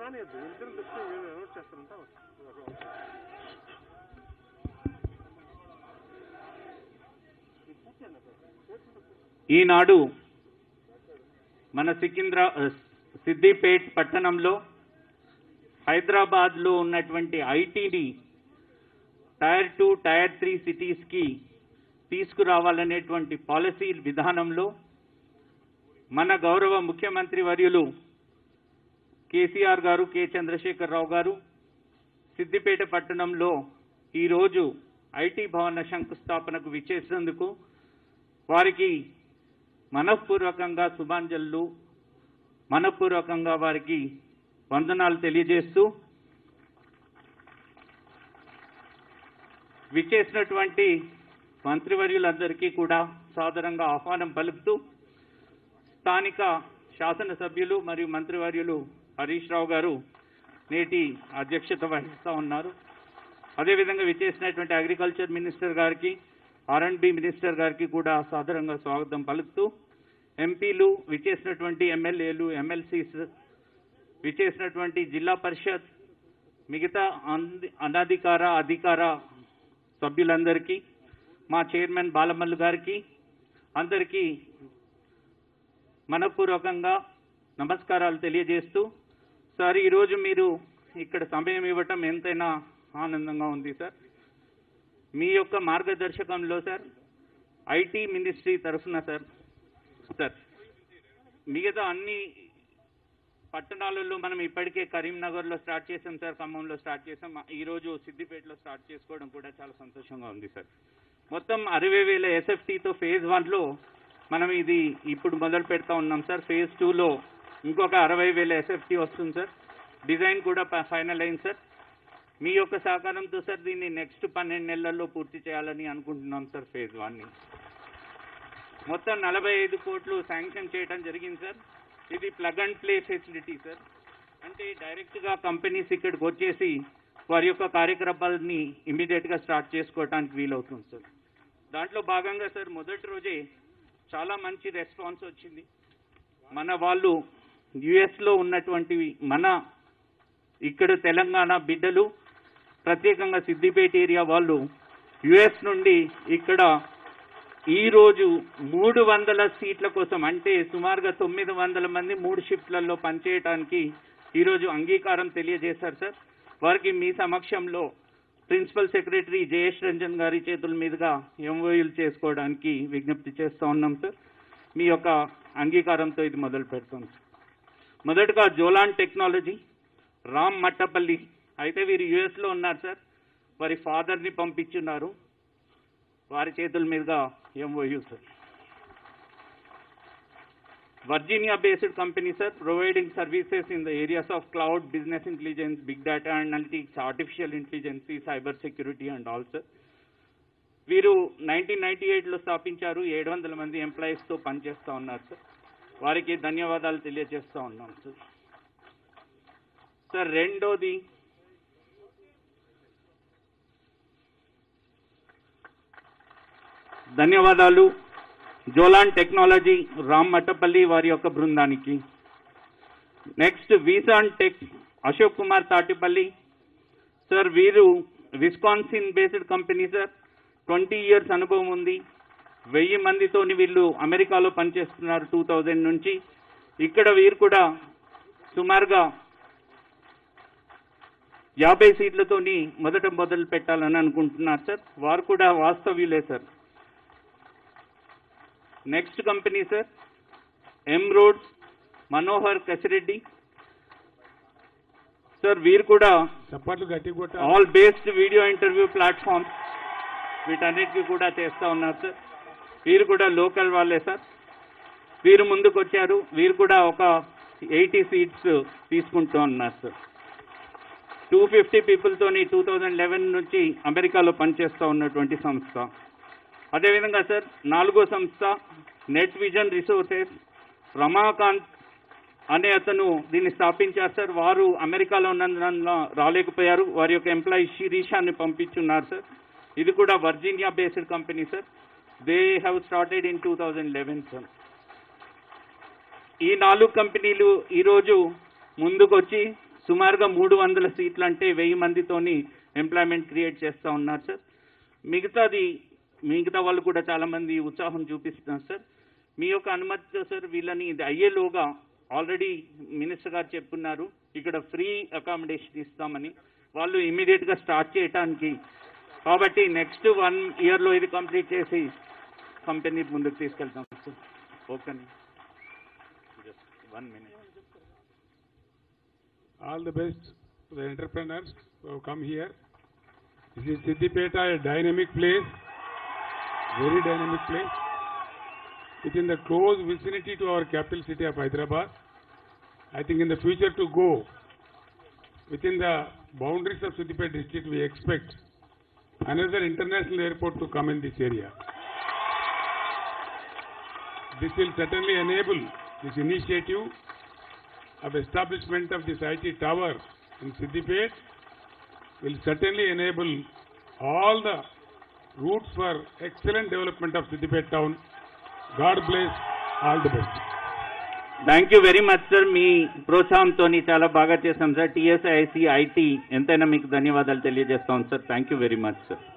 రానియద్దు ఇద్దరు చెప్తే నోట్ చేస్తారంట ఈనాడు మన సికింద్రా సిద్దిపేట్ పట్టణంలో హైదరాబాద్లో ఉన్నటువంటి ఐటీని టైర్ టూ టైర్ త్రీ సిటీస్కి తీసుకురావాలనేటువంటి పాలసీ విధానంలో మన గౌరవ ముఖ్యమంత్రి వర్యులు కేసీఆర్ గారు కె చంద్రశేఖరరావు గారు సిద్దిపేట పట్టణంలో ఈరోజు ఐటీ భవన శంకుస్థాపనకు విచ్చేసినందుకు వారికి మనఃపూర్వకంగా శుభాంజలు మనఃపూర్వకంగా వారికి వందనాలు తెలియజేస్తూ విచ్చేసినటువంటి మంత్రివర్యులందరికీ కూడా సాదరంగా ఆహ్వానం పలుకుతూ స్థానిక శాసనసభ్యులు మరియు మంత్రివర్యులు హరీష్ రావు గారు నేటి అధ్యక్షత వహిస్తూ ఉన్నారు అదేవిధంగా విచ్చేసినటువంటి అగ్రికల్చర్ మినిస్టర్ గారికి ఆర్ అండ్ బి మినిస్టర్ గారికి కూడా సాదరంగా స్వాగతం పలుకుతూ ఎంపీలు విచ్చేసినటువంటి ఎమ్మెల్యేలు ఎమ్మెల్సీస్ విచ్చేసినటువంటి జిల్లా పరిషత్ మిగతా అంది- అనధికార అధికార సభ్యులందరికీ మా చైర్మన్ బాలమల్లు గారికి అందరికీ మనపూర్వకంగా నమస్కారాలు తెలియజేస్తూ సార్ ఈరోజు మీరు ఇక్కడ సమయం ఇవ్వటం ఎంతైనా ఆనందంగా ఉంది సార్ మీ యొక్క మార్గదర్శకంలో సార్ ఐటీ మినిస్ట్రీ తరఫున సార్ సార్ మిగతా అన్ని పట్టణాలలో మనం ఇప్పటికే కరీంనగర్లో స్టార్ట్ చేసాం సార్ ఖమ్మంలో స్టార్ట్ చేసాం ఈరోజు సిద్దిపేటలో స్టార్ట్ చేసుకోవడం కూడా చాలా సంతోషంగా ఉంది సార్ మొత్తం అరవై వేల ఎస్ఎఫ్టీతో ఫేజ్ వన్లో మనం ఇది ఇప్పుడు మొదలు పెడతా ఉన్నాం సార్ ఫేజ్ టూలో ఇంకొక అరవై వేల ఎస్ఎఫ్టీ వస్తుంది సార్ డిజైన్ కూడా ప- ఫైనల్ అయింది సార్ మీ యొక్క సహకారంతో సార్ దీన్ని నెక్స్ట్ పన్నెండు నెలల్లో పూర్తి చేయాలని అనుకుంటున్నాం సార్ ఫేజ్ వన్ని మొత్తం నలభై ఐదు కోట్లు శాంక్షన్ చేయడం జరిగింది సార్ ఇది plug and play facility sir అంటే డైరెక్ట్గా కంపెనీస్ ఇక్కడికి వచ్చేసి వారి యొక్క కార్యకలాపాలని ఇమీడియట్గా స్టార్ట్ చేసుకోవడానికి వీలవుతుంది సార్ దాంట్లో భాగంగా సార్ మొదటి రోజే చాలా మంచి రెస్పాన్స్ వచ్చింది మన వాళ్ళు యుఎస్లో ఉన్నటువంటివి మన ఇక్కడ తెలంగాణ బిడ్డలు ప్రత్యేకంగా సిద్దిపేట ఏరియా వాళ్ళు యుఎస్ నుండి ఇక్కడ ఈ రోజు మూడు వందల సీట్ల కోసం అంటే సుమారుగా తొమ్మిది వందల మంది మూడు షిఫ్ట్లలో పనిచేయడానికి ఈరోజు అంగీకారం తెలియజేశారు సార్ వారికి మీ సమక్షంలో ప్రిన్సిపల్ సెక్రటరీ జయేష్ రంజన్ గారి చేతుల మీదుగా ఎంఓయూలు చేసుకోవడానికి విజ్ఞప్తి చేస్తూ ఉన్నాం సార్ మీ యొక్క అంగీకారంతో ఇది మొదలు పెడతాం సార్ మొదటగా జోలాన్ టెక్నాలజీ రామ్ మట్టపల్లి అయితే వీరు యుఎస్లో ఉన్నారు సార్ వారి ఫాదర్ని పంపించున్నారు వారి చేతుల మీదుగా MOU sir Virginia based company sir providing services in the areas of cloud business intelligence big data analytics artificial intelligence cyber security and all sir వీరు నైన్టీన్ నైన్టీ ఎయిట్లో స్థాపించారు ఏడు వందల మంది ఎంప్లాయీస్తో పనిచేస్తూ ఉన్నారు సార్ వారికి ధన్యవాదాలు తెలియజేస్తూ ఉన్నాం సార్ సార్ రెండోది ధన్యవాదాలు జోలాన్ టెక్నాలజీ రామ్ మట్టపల్లి వారి యొక్క బృందానికి నెక్స్ట్ వీసాన్ టెక్ అశోక్ కుమార్ తాటిపల్లి సార్ వీరు Wisconsin based company sir twenty years అనుభవం ఉంది వెయ్యి మందితోని వీళ్ళు అమెరికాలో పనిచేస్తున్నారు టూ థౌజండ్ నుంచి ఇక్కడ వీరు కూడా సుమారుగా యాభై సీట్లతోని మొదట మొదలు పెట్టాలని అనుకుంటున్నారు సార్ వారు కూడా వాస్తవ్యులే sir next company sir M roads Manohar Kasireddy sir వీరు కూడా చప్పట్లు గట్టి కొట్ట all based video interview platform వీటన్నిటికీ కూడా చేస్తూ ఉన్నారు సార్ వీరు కూడా లోకల్ వాళ్ళే సార్ వీరు ముందుకు వచ్చారు వీరు కూడా ఒక ఎయిటీ సీట్స్ తీసుకుంటూ ఉన్నారు సార్ టూ ఫిఫ్టీ పీపుల్తోని టూ థౌజండ్ లెవెన్ నుంచి అమెరికాలో పనిచేస్తూ ఉన్నటువంటి సంస్థ అదేవిధంగా సార్ నాలుగో సంస్థ నెట్ విజన్ రిసోర్సెస్ రమాకాంత్ అనే అతను దీన్ని స్థాపించారు సార్ వారు అమెరికాలో ఉన్నందున రాలేకపోయారు వారి యొక్క ఎంప్లాయీ శిరీషాన్ని పంపించున్నారు సార్ ఇది కూడా Virginia based company sir they have started in two thousand eleven sir ఈ నాలుగు కంపెనీలు ఈరోజు ముందుకొచ్చి సుమారుగా మూడు వందల సీట్లు అంటే వెయ్యి మందితోని ఎంప్లాయ్మెంట్ క్రియేట్ చేస్తూ ఉన్నారు సార్ మిగతాది మిగతా వాళ్ళు కూడా చాలా మంది ఉత్సాహం చూపిస్తున్నారు సార్ మీ యొక్క అనుమతితో సార్ వీళ్ళని ఇది అయ్యేలోగా ఆల్రెడీ మినిస్టర్ గారు చెప్పున్నారు ఇక్కడ ఫ్రీ అకామిడేషన్ ఇస్తామని వాళ్ళు ఇమీడియట్ గా స్టార్ట్ చేయడానికి కాబట్టి నెక్స్ట్ వన్ ఇయర్ లో ఇది కంప్లీట్ చేసి కంపెనీ ముందుకు తీసుకెళ్తాం sir okay one minute All the best to the entrepreneurs who have come here. This is Siddipeta, a dynamic place, very dynamic place. Within the close vicinity to our capital city of Hyderabad. I think in the future to go, within the boundaries of Siddipet district, we expect another international airport to come in this area. This will certainly enable this initiative of establishment of this IT tower in Siddipet will certainly enable all the routes for excellent development of Siddipet town. God bless all the best. Thank you very much sir మీ ప్రోత్సాహంతో చాలా బాగా చేశాం sir TSIC IT ఎంతైనా మీకు ధన్యవాదాలు తెలియజేస్తాం sir thank you very much sir